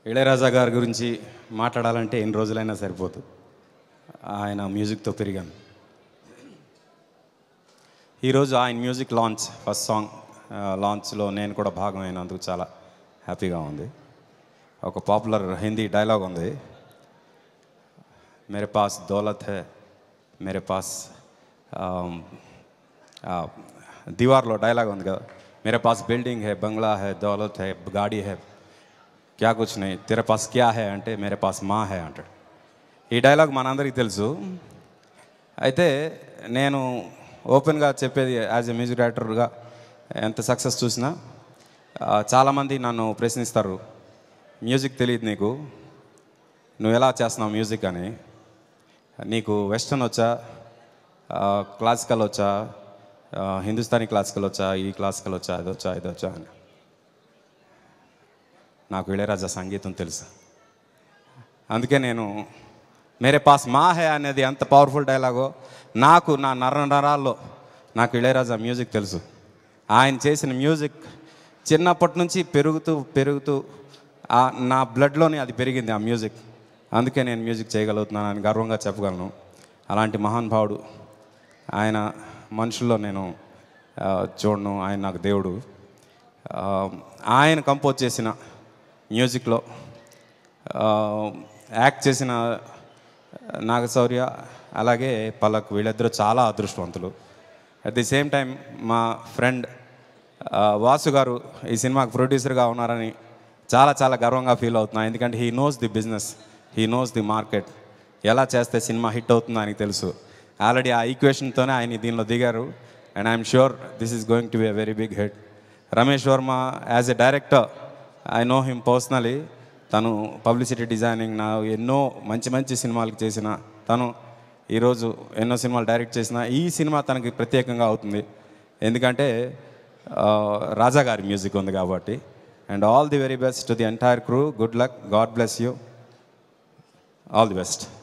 ఇళయరాజా గారి గురించి మాట్లాడాలంటే ఎన్ని రోజులైనా సరిపోదు ఆయన మ్యూజిక్తో పెరిగాను ఈరోజు ఆయన మ్యూజిక్ లాంచ్ ఫస్ట్ సాంగ్ లాంచ్లో నేను కూడా భాగమైనందుకు చాలా హ్యాపీగా ఉంది ఒక పాపులర్ హిందీ డైలాగ్ ఉంది मेरे पास दौलत है मेरे पास आम, आ, దీవార్లో డైలాగ్ ఉంది కదా మేరే పాస్ బిల్డింగ్ హే బంగ్లా హే దౌలత్ హే గాడి హే క్యా కుచ్ నై తెరే పాస్ క్యా హే అంటే మేరే పాస్ మా హే అంటాడు ఈ డైలాగ్ మనందరికీ తెలుసు అయితే నేను ఓపెన్గా చెప్పేది యాజ్ ఎ మ్యూజిక్ డైరెక్టర్గా ఎంత సక్సెస్ చూసినా ఆ, చాలామంది నన్ను ప్రశ్నిస్తారు మ్యూజిక్ తెలియదు నీకు నువ్వు ఎలా చేస్తున్నావు మ్యూజిక్ అని నీకు వెస్టర్న్ వచ్చా ఆ, క్లాసికల్ వచ్చా ఆ, హిందుస్థానీ క్లాసికల్ వచ్చా ఈ క్లాసికల్ వచ్చా ఇది వచ్చా ఇది వచ్చా అని నాకు ఇళయరాజా సంగీతం తెలుసు అందుకే నేను మేరే పాస్ మా హే అనేది ఎంత పవర్ఫుల్ డైలాగో నాకు నా నర నరాల్లో నాకు ఇళయరాజా మ్యూజిక్ తెలుసు ఆయన చేసిన మ్యూజిక్ చిన్నప్పటి నుంచి పెరుగుతూ పెరుగుతూ ఆ నా బ్లడ్లోనే అది పెరిగింది ఆ మ్యూజిక్ అందుకే నేను మ్యూజిక్ చేయగలుగుతున్నాను అని గర్వంగా చెప్పగలను అలాంటి మహానుభావుడు ఆయన మనుషుల్లో నేను ఆ, చూడను ఆయన నాకు దేవుడు ఆ, ఆయన కంపోజ్ చేసిన మ్యూజిక్లో ఆ, యాక్ట్ చేసిన నాగశౌర్య అలాగే పలక్ వీళ్ళిద్దరూ చాలా అదృష్టవంతులు అట్ ది సేమ్ టైం మా ఫ్రెండ్ వాసు గారు ఈ సినిమాకి ప్రొడ్యూసర్గా ఉన్నారని చాలా చాలా గర్వంగా ఫీల్ అవుతున్నా ఎందుకంటే he knows the business he knows the market ఎలా చేస్తే సినిమా హిట్ అవుతుందో ఆయనకి తెలుసు ఆల్రెడీ ఆ ఈక్వేషన్తోనే ఆయన దీనిలో దిగారు and I'm sure this is going to be a very big hit Ramesh Varma as a director I know him personally తను పబ్లిసిటీ డిజైనింగ్ నా ఎన్నో మంచి మంచి సినిమాలకు చేసిన తను ఈరోజు ఎన్నో సినిమాలు డైరెక్ట్ చేసిన ఈ సినిమా తనకి ప్రత్యేకంగా అవుతుంది ఎందుకంటే ఆ, రాజా గారి మ్యూజిక్ ఉంది కాబట్టి and all the very best to the entire crew good luck God bless you all the best